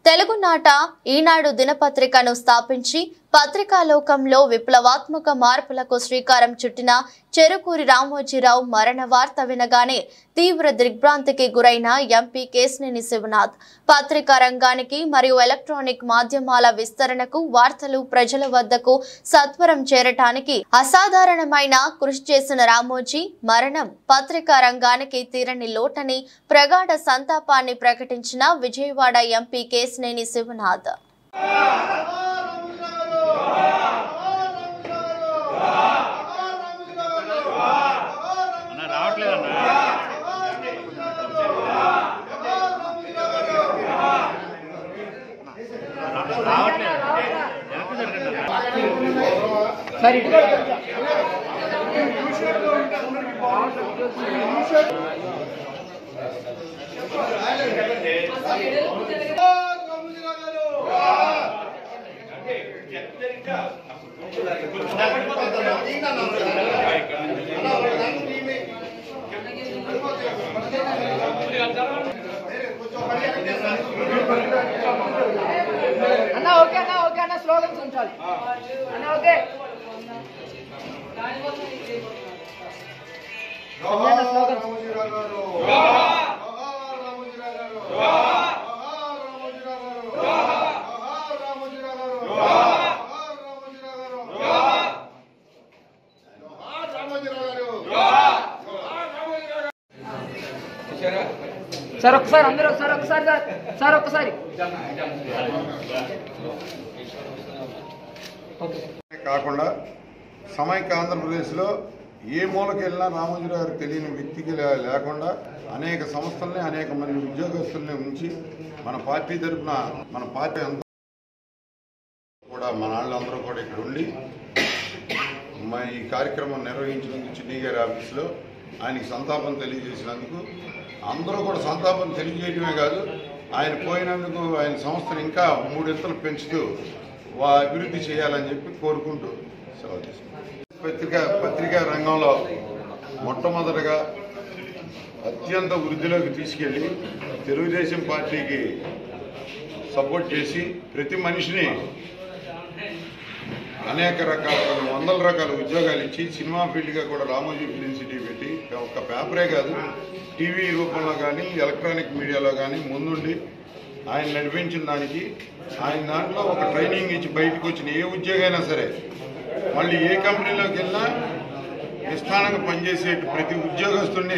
తెలుగునాట ఈనాడు దినపత్రికను స్థాపించి పత్రికా లోకంలో విప్లవాత్మక మార్పులకు శ్రీకారం చుట్టిన చెరుకూరి రామోజీరావు మరణ వార్త వినగానే తీవ్ర దిగ్భ్రాంతికి గురైన ఎంపీ కేశినేని శివనాథ్ పత్రికా రంగానికి మరియు ఎలక్ట్రానిక్ మాధ్యమాల విస్తరణకు వార్తలు ప్రజల వద్దకు సత్వరం చేరటానికి అసాధారణమైన కృషి చేసిన రామోజీ మరణం పత్రికా రంగానికి తీరని లోటని ప్రగాఢ సంతాపాన్ని ప్రకటించిన విజయవాడ ఎంపీ కేశినేని శివనాథ్ అన్న రావట్లేదన్న రావట్లేదు వెనక్కి జరగండి అన్న. అన్న ఓకే అన్న ఓకే అన్న స్లోగన్స్ ఉంచాలి అన్న ఓకే అన్న స్లోగన్స్ సార్ ఒకసారి అందరూ సార్ ఒకసారి సార్ సార్ ఒక్కసారి కాకుండా సమైక్య ఆంధ్రప్రదేశ్లో ఏ మూలకి వెళ్ళినా రామోజీరావు గారికి తెలియని వ్యక్తికి లే- లేకుండా అనేక సంస్థల్ని అనేక మంది ఉద్యోగస్తుల్ని ఉంచి మన పార్టీ తరఫున మన పార్టీ అంతా కూడా మన వాళ్ళందరూ కూడా ఇక్కడ ఉండి మా ఈ కార్యక్రమం నిర్వహించినందుకు చిన్ని గారి ఆఫీసులో ఆయనకి సంతాపం తెలియజేసినందుకు అందరూ కూడా సంతాపం తెలియజేయడమే కాదు ఆయన పోయినందుకు ఆయన సంస్థను ఇంకా మూడింతలు పెంచుతూ వా అభివృద్ధి చేయాలని చెప్పి కోరుకుంటూ సెలవు తీసుకుంటాం పత్రికా పత్రికా రంగంలో మొట్టమొదటగా అత్యంత వృద్ధిలోకి తీసుకెళ్లి తెలుగుదేశం పార్టీకి సపోర్ట్ చేసి ప్రతి మనిషిని అనేక రకాల కొన్ని వందల రకాల ఉద్యోగాలు ఇచ్చి సినిమా ఫీల్డ్గా కూడా రామోజీ ఫిలిం సిటీ పెట్టి ఒక పేపరే కాదు టీవీ రూపంలో కానీ ఎలక్ట్రానిక్ మీడియాలో కానీ ముందుండి ఆయన నడిపించిన దానికి ఆయన దాంట్లో ఒక ట్రైనింగ్ ఇచ్చి బయటకు వచ్చిన ఏ ఉద్యోగమైనా సరే మళ్ళీ ఏ కంపెనీలోకి వెళ్ళినా నిష్ఠానంగా పనిచేసే ప్రతి ఉద్యోగస్తుడిని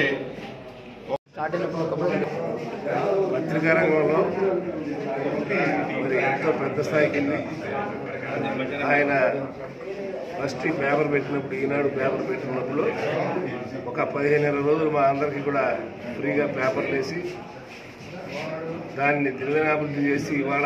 పత్రికా రంగంలో మరి ఎంతో పెద్ద స్థాయికి వెళ్ళి ఆయన ఫస్ట్ ఈ పేపర్ పెట్టినప్పుడు ఈనాడు పేపర్ పెట్టినప్పుడు ఒక పదిహేను ఇరవై రోజులు మా అందరికీ కూడా ఫ్రీగా పేపర్లు వేసి దాన్ని దినదినాభివృద్ధి చేసి ఇవాళ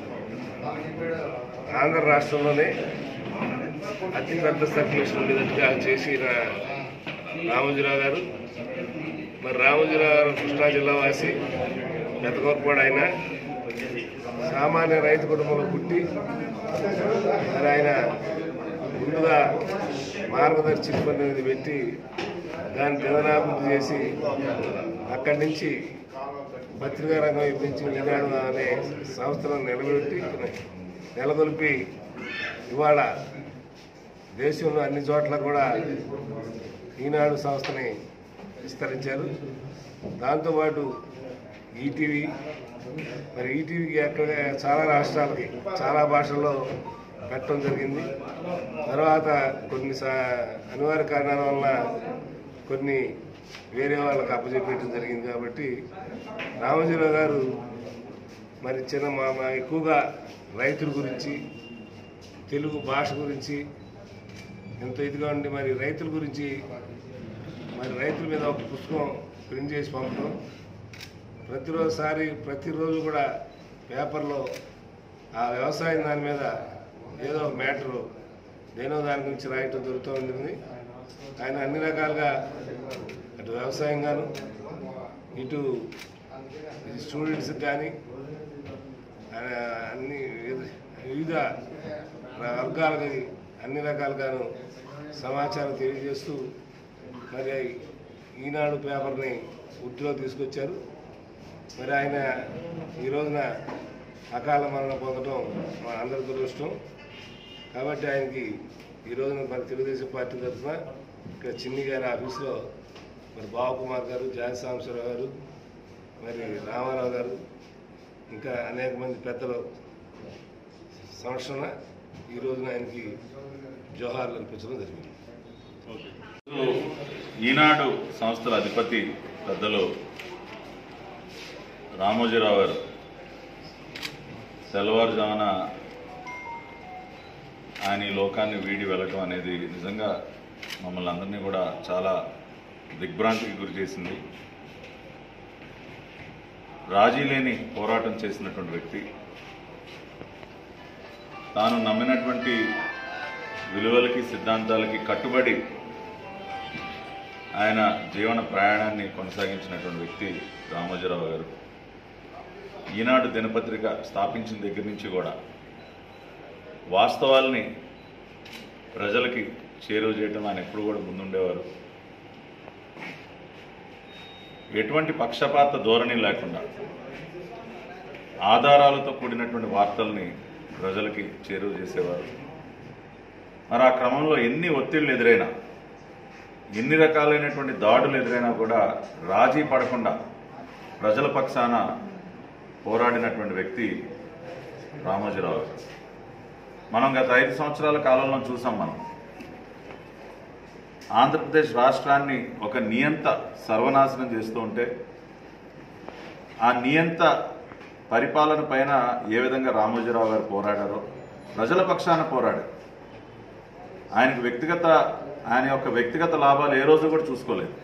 ఆంధ్ర రాష్ట్రంలోనే అతిపెద్ద సర్క్యులేషన్ ఉండేటట్టుగా చేసిన రామోజీరావు గారు మరి రామోజీరావు గారు కృష్ణా జిల్లా వాసి పెద్దగొప్పవాడు ఆయన సామాన్య రైతు కుటుంబంలో పుట్టి మరి ఆయన ముందుగా మార్గదర్శి పని అనేది పెట్టి దాన్ని దిననాభివృద్ధి చేసి అక్కడి నుంచి పత్రికా రంగం ఇప్పించి ఈనాడు అనే సంస్థను నిలబెట్టి నెలకొల్పి ఇవాళ దేశంలో అన్ని చోట్ల కూడా ఈనాడు సంస్థని విస్తరించారు దాంతోపాటు ఈటీవీ మరి ఈటీవీకి అక్కడ చాలా రాష్ట్రాలకి చాలా భాషల్లో పెట్టడం జరిగింది తర్వాత కొన్ని సా అనివార్య కారణాల వలన కొన్ని వేరే వాళ్ళకి అప్పచెప్పేయడం జరిగింది కాబట్టి రామోజీరావు గారు మరి చిన్న మా మా ఎక్కువగా రైతుల గురించి తెలుగు భాష గురించి ఎంతో ఇదిగా ఉండి మరి రైతుల గురించి మరి రైతుల మీద ఒక పుస్తకం ప్రింట్ చేసి పంపడం ప్రతిరోజుసారి ప్రతిరోజు కూడా పేపర్లో ఆ వ్యవసాయం దాని మీద ఏదో ఒక మ్యాటరు దేనో దాని గురించి రాయటం జరుగుతూ ఉంటుంది ఆయన అన్ని రకాలుగా అటు వ్యవసాయం గాను ఇటు స్టూడెంట్స్కి కానీ ఆయన అన్ని వివిధ- వివిధ వర్గాలకి అన్ని రకాలుగాను సమాచారం తెలియజేస్తూ మరి ఈనాడు పేపర్ని ఉర్దూలో తీసుకొచ్చారు మరి ఆయన ఈ రోజున అకాల మరణం పొందడం మా అందరి దురదృష్టం కాబట్టి ఆయనకి ఈ రోజున మరి తెలుగుదేశం పార్టీ తరఫున ఇక్కడ చిన్ని గారి ఆఫీసులో మరి బావకుమార్ గారు జాతి సాంబశివరావు గారు మరి రామారావు గారు ఇంకా అనేక మంది పెద్దలు సంరక్షణ ఈ రోజున ఆయనకి జోహార్లు అనిపించడం జరిగింది ఈనాడు సంస్థల అధిపతి పెద్దలు రామోజీరావు గారు తెల్లవారుజామున ఆయన ఈ లోకాన్ని వీడి వెళ్ళటం అనేది నిజంగా మమ్మల్ని అందరినీ కూడా చాలా దిగ్భ్రాంతికి గురి చేసింది రాజీ లేని పోరాటం చేసినటువంటి వ్యక్తి తాను నమ్మినటువంటి విలువలకి సిద్ధాంతాలకి కట్టుబడి ఆయన జీవన ప్రయాణాన్ని కొనసాగించినటువంటి వ్యక్తి రామోజీరావు గారు ఈనాడు దినపత్రిక స్థాపించిన దగ్గర నుంచి కూడా వాస్తవాల్ని ప్రజలకి చేరువ చేయటం ఆయన ఎప్పుడు కూడా ముందుండేవారు ఎటువంటి పక్షపాత ధోరణి లేకుండా ఆధారాలతో కూడినటువంటి వార్తల్ని ప్రజలకి చేరువ చేసేవారు మరి ఆ క్రమంలో ఎన్ని ఒత్తిళ్లు ఎదురైనా ఎన్ని రకాలైనటువంటి దాడులు ఎదురైనా కూడా రాజీ పడకుండా ప్రజల పక్షాన పోరాడినటువంటి వ్యక్తి రామోజీరావు గారు. మనం గత ఐదు సంవత్సరాల కాలంలో చూసాం మనం ఆంధ్రప్రదేశ్ రాష్ట్రాన్ని ఒక నియంత సర్వనాశనం చేస్తూ ఉంటే ఆ నియంత పరిపాలన పైన ఏ విధంగా రామోజీరావు గారు పోరాడారో ప్రజల పక్షాన పోరాడారు ఆయనకు వ్యక్తిగత ఆయన యొక్క వ్యక్తిగత లాభాలు ఏ రోజు కూడా చూసుకోలేదు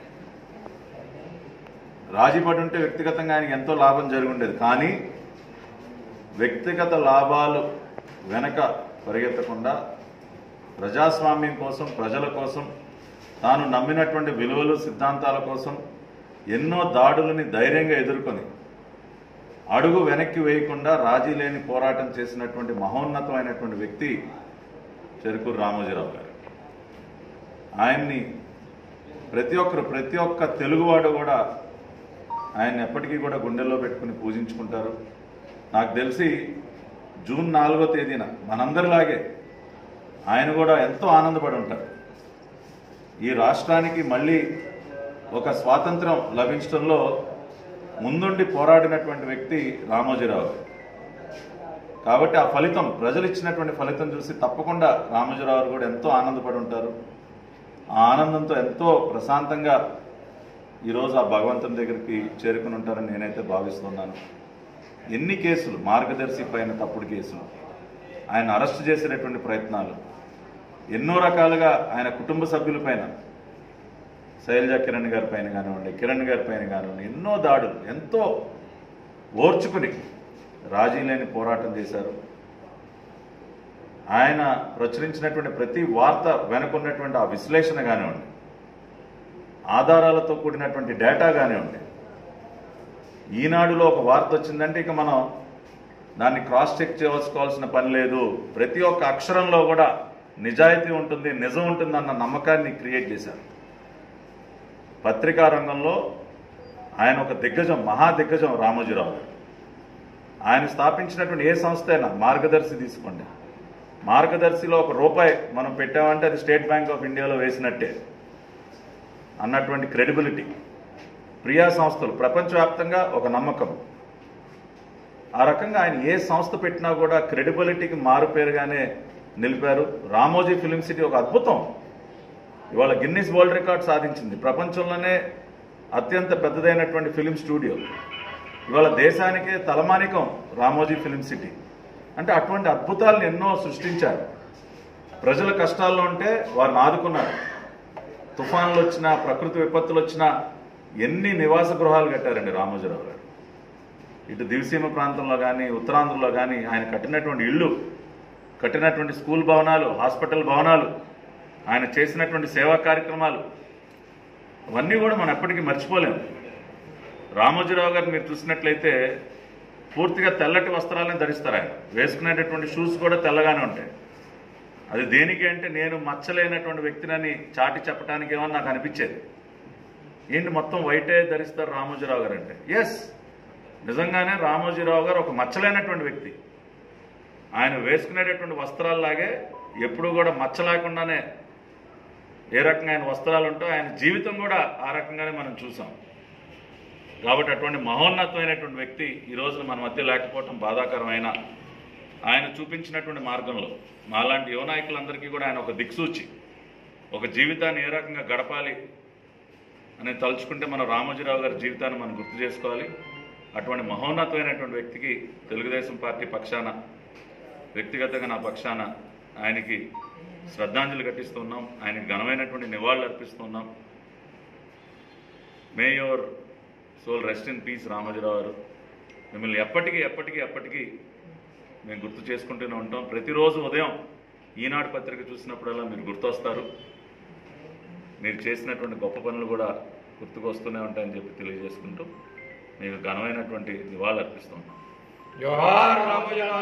రాజీ పడి ఉంటే వ్యక్తిగతంగా ఆయనకి ఎంతో లాభం జరిగి ఉండేది కానీ వ్యక్తిగత లాభాలు వెనక పరిగెత్తకుండా ప్రజాస్వామ్యం కోసం ప్రజల కోసం తాను నమ్మినటువంటి విలువలు సిద్ధాంతాల కోసం ఎన్నో దాడులని ధైర్యంగా ఎదుర్కొని అడుగు వెనక్కి వేయకుండా రాజీ లేని పోరాటం చేసినటువంటి మహోన్నతమైనటువంటి వ్యక్తి చెరుకూరు రామోజీరావు గారు ఆయన్ని ప్రతి ఒక్కరు ప్రతి ఒక్క తెలుగువాడు కూడా ఆయన్ని ఎప్పటికీ కూడా గుండెల్లో పెట్టుకుని పూజించుకుంటారు నాకు తెలిసి జూన్ నాలుగో తేదీన మనందరిలాగే ఆయన కూడా ఎంతో ఆనందపడి ఉంటారు ఈ రాష్ట్రానికి మళ్ళీ ఒక స్వాతంత్రం లభించడంలో ముందుండి పోరాడినటువంటి వ్యక్తి రామోజీరావు గారు. కాబట్టి ఆ ఫలితం ప్రజలు ఇచ్చినటువంటి ఫలితం చూసి తప్పకుండా రామోజీరావు గారు కూడా ఎంతో ఆనందపడి ఉంటారు ఆ ఆనందంతో ఎంతో ప్రశాంతంగా ఈరోజు ఆ భగవంతుని దగ్గరికి చేరుకుని ఉంటారని నేనైతే భావిస్తున్నాను ఎన్ని కేసులు మార్గదర్శి పైన తప్పుడు కేసులు ఆయన అరెస్ట్ చేసేటటువంటి ప్రయత్నాలు ఎన్నో రకాలుగా ఆయన కుటుంబ సభ్యుల పైన శైలజ కిరణ్ గారి పైన కానివ్వండి కిరణ్ గారి పైన కానివ్వండి ఎన్నో దాడులు ఎంతో ఓర్చుకుని రాజీ లేని పోరాటం చేశారు ఆయన ప్రచురించినటువంటి ప్రతి వార్త వెనుకున్నటువంటి ఆ విశ్లేషణ కానివ్వండి ఆధారాలతో కూడినటువంటి డేటా కానివ్వండి ఈనాడులో ఒక వార్త వచ్చిందంటే ఇక మనం దాన్ని క్రాస్ చెక్ చేసుకోవాల్సిన పని లేదు ప్రతి ఒక్క అక్షరంలో కూడా నిజాయితీ ఉంటుంది నిజం ఉంటుంది అన్న నమ్మకాన్ని క్రియేట్ చేశారు పత్రికా రంగంలో ఆయన ఒక దిగ్గజం మహా దిగ్గజం రామోజీరావు గారు. ఆయన స్థాపించినటువంటి ఏ సంస్థ అయినా మార్గదర్శి తీసుకోండి మార్గదర్శిలో ఒక రూపాయి మనం పెట్టామంటే అది స్టేట్ బ్యాంక్ ఆఫ్ ఇండియాలో వేసినట్టే అన్నటువంటి క్రెడిబిలిటీ ప్రియా సంస్థలు ప్రపంచవ్యాప్తంగా ఒక నమ్మకం ఆ రకంగా ఆయన ఏ సంస్థ పెట్టినా కూడా క్రెడిబిలిటీకి మారుపేరుగానే నిలిపారు రామోజీ ఫిలిం సిటీ ఒక అద్భుతం ఇవాళ గిన్నిస్ వరల్డ్ రికార్డ్ సాధించింది ప్రపంచంలోనే అత్యంత పెద్దదైనటువంటి ఫిలిం స్టూడియో ఇవాళ దేశానికే తలమానికం రామోజీ ఫిలిం సిటీ అంటే అటువంటి అద్భుతాలను ఎన్నో సృష్టించారు ప్రజల కష్టాల్లో ఉంటే వారిని ఆదుకున్నారు తుఫాన్లు వచ్చినా ప్రకృతి విపత్తులు వచ్చినా ఎన్ని నివాస గృహాలు కట్టారండి రామోజీరావు గారు ఇటు దివిసీమ ప్రాంతంలో కానీ ఉత్తరాంధ్రలో కానీ ఆయన కట్టినటువంటి ఇళ్ళు కట్టినటువంటి స్కూల్ భవనాలు హాస్పిటల్ భవనాలు ఆయన చేసినటువంటి సేవా కార్యక్రమాలు అవన్నీ కూడా మనం ఎప్పటికీ మర్చిపోలేము రామోజీరావు గారిని మీరు చూసినట్లయితే పూర్తిగా తెల్లటి వస్త్రాలను ధరిస్తారు ఆయన వేసుకునేటటువంటి షూస్ కూడా తెల్లగానే ఉంటాయి అది దేనికి అంటే నేను మచ్చలేనటువంటి వ్యక్తినని చాటి చెప్పడానికి ఏమో నాకు అనిపించేది ఏంటి మొత్తం వైటే ధరిస్తారు రామోజీరావు గారు అంటే ఎస్ నిజంగానే రామోజీరావు గారు ఒక మచ్చలేనటువంటి వ్యక్తి ఆయన వేసుకునేటటువంటి వస్త్రాల్లాగే ఎప్పుడూ కూడా మచ్చ లేకుండానే ఏ రకంగా ఆయన వస్త్రాలు ఉంటో ఆయన జీవితం కూడా ఆ రకంగానే మనం చూసాం కాబట్టి అటువంటి మహోన్నతమైనటువంటి వ్యక్తి ఈ రోజున మన మధ్య లేకపోవటం బాధాకరమైన ఆయన చూపించినటువంటి మార్గంలో మాలాంటి యువ నాయకులందరికీ కూడా ఆయన ఒక దిక్సూచి ఒక జీవితాన్ని ఏ రకంగా గడపాలి అని తలుచుకుంటే మన రామోజీరావు గారి జీవితాన్ని మనం గుర్తు చేసుకోవాలి అటువంటి మహోన్నతమైనటువంటి వ్యక్తికి తెలుగుదేశం పార్టీ పక్షాన వ్యక్తిగతంగా నా పక్షాన ఆయనకి శ్రద్ధాంజలి ఘటిస్తున్నాం ఆయనకి ఘనమైనటువంటి నివాళులు అర్పిస్తున్నాం may your soul rest in peace Ramoji Rao గారు మిమ్మల్ని ఎప్పటికీ ఎప్పటికీ ఎప్పటికీ మేము గుర్తు చేసుకుంటూనే ఉంటాం ప్రతిరోజు ఉదయం ఈనాడు పత్రిక చూసినప్పుడల్లా మీరు గుర్తొస్తారు మీరు చేసినటువంటి గొప్ప పనులు కూడా గుర్తుకొస్తూనే ఉంటాయని చెప్పి తెలియజేసుకుంటూ మీకు ఘనమైనటువంటి నివాళులు అర్పిస్తున్నాం జోహార్ రామోజీరావు